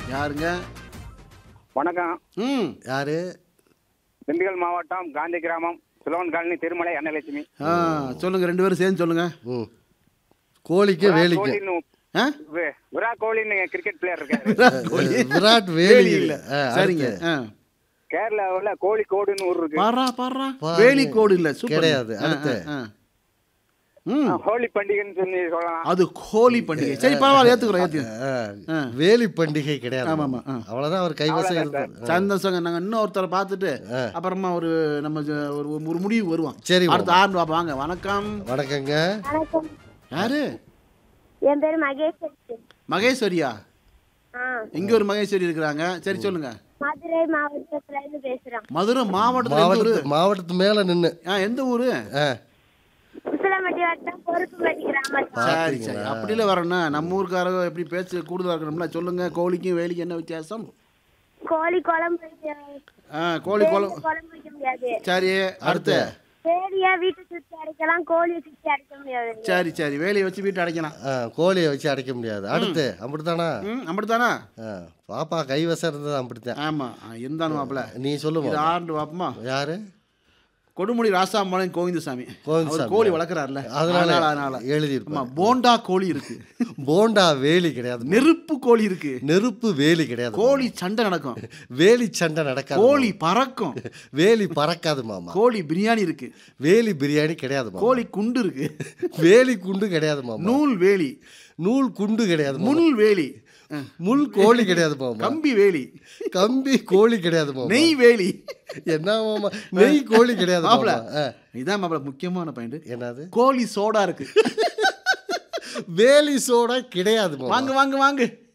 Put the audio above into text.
யாருங்க வணக்கம் ம் யாரு திண்டுக்கல் மாவட்டம் காந்தி கிராமம் சுலவன் காலனி திருமலை அன்னலட்சுமி ஆ சொல்லுங்க ரெண்டு பேரும் சேர்ந்து சொல்லுங்க ம் கோழிக்கு விராட் வேலிக்கு கோலின்னு ஆ வி- விராட் கோலின்னு கிரிக்கெட் பிளேயர் இருக்காரு விராட் வேலி வேலி இல்ல இல்ல சரிங்க ஆ கேரளாவுல கோழிக்கோடுன்னு ஊர் இருக்கு பாரா பாரா பாருங்க. வேலி கோடு இல்ல சூப்பர் கிடையாது. ஆ, அடுத்து. ஆ, ஆ. ம் ஹோலி பண்டிகைன்னு சொல்லி சொல்லலாம் அது ஹோலி பண்டிகை சரி பரவாயில்ல ஏத்துக்கிறோம் ஏத்துக்கிறோம் ஆ, ஆ. வேலி பண்டிகை கிடையாது ஆமா, ஆமா, ஆ. அவ்வளவுதான் அவர் கைவசம் இருந்தார் சந்தோஷங்க நாங்க இன்னொருத்தரை பார்த்துட்டு அப்புறமா ஒரு நம்ம ஜ- ஒரு ஒரு முடிவு வருவோம் சரி, அடுத்து ஆறு வாங்க வணக்கம் வணக்கங்க வணக்கம் யாரு என் பேர் மகேஸ்வரி மகேஸ்வரியா ஆ இங்க ஒரு மகேஸ்வரி இருக்கிறாங்க சரி சொல்லுங்க மதுரை மாவட்டத்துல இருந்து பேசுறோம் மதுரை மாவட்டத்துல எந்த ஊரு மாவட்டத்து மாவட்டத்து மேல நின்னு ஆ, எந்த ஊரு ஆ, உசிலம்பட்டி வட்டம் பொறுப்புப்பட்டி கிராமம் சரி சரி அப்படில வரணும் நம்ம ஊருக்காரங்க எப்படி பேச்சு கூடுதலா இருக்கணும்ல சொல்லுங்க கோழிக்கும் வேலிக்கும் என்ன வித்தியாசம் கோழி குழம்பு வைக்க ஆ கோழி குழம்பு குழம்பு வைக்க முடியாது சரி அடுத்து வேலிய வீட்டை சுத்தி அடைக்கலாம் கோழியை சுத்தி அடைக்க முடியாது சரி சரி வேலையை வச்சு வீட்டை அடைக்கலாம் ஆ, கோழியை வச்சு அடைக்க முடியாது அடுத்து அப்படித்தானா ம் அப்படித்தானா ஆ, பாப்பா கைவசம் இருந்தது அப்படித்தான் ஆமா ஆ, இருந்தாலும் மாப்பிள நீ சொல்லுமா இது ஆண்டு வாப்பமா யாரு கொடுமுடி ராசாம்பாளையம் கோவிந்தசாமி கோவிந்தசாமி. அவர் கோழி வளர்க்குறாருல அதனால அதனால எழுதியிருப்பார். ஆமா போண்டா கோழி இருக்கு போண்டா வேலி கிடையாது நெருப்பு கோழி இருக்கு நெருப்பு வேலி கிடையாது கோழி சண்டை நடக்கும் வேலி சண்டை நடக்காது கோழி பறக்கும் வேலி பறக்காது மாமா கோழி பிரியாணி இருக்கு வேலி பிரியாணி கிடையாது மாமா கோழி குண்டு இருக்கு வேலி குண்டு கிடையாது மாமா நூல் வேலி நூல் குண்டு கிடையாது மாமா. முள் வேலி ஆ, முள் கோழி கிடையாது மாமா கம்பி வேலி கம்பி கோழி கிடையாது மாமா நெய் வேலி என்ன மாமா நெய் கோழி கிடையாது மாப்பிள மாமா ஆ, இதான் மாப்பிள முக்கியமான பாயிண்ட் என்னது கோழி சோடா இருக்கு வேலி சோடா கிடையாது மாமா வாங்க வாங்க வாங்க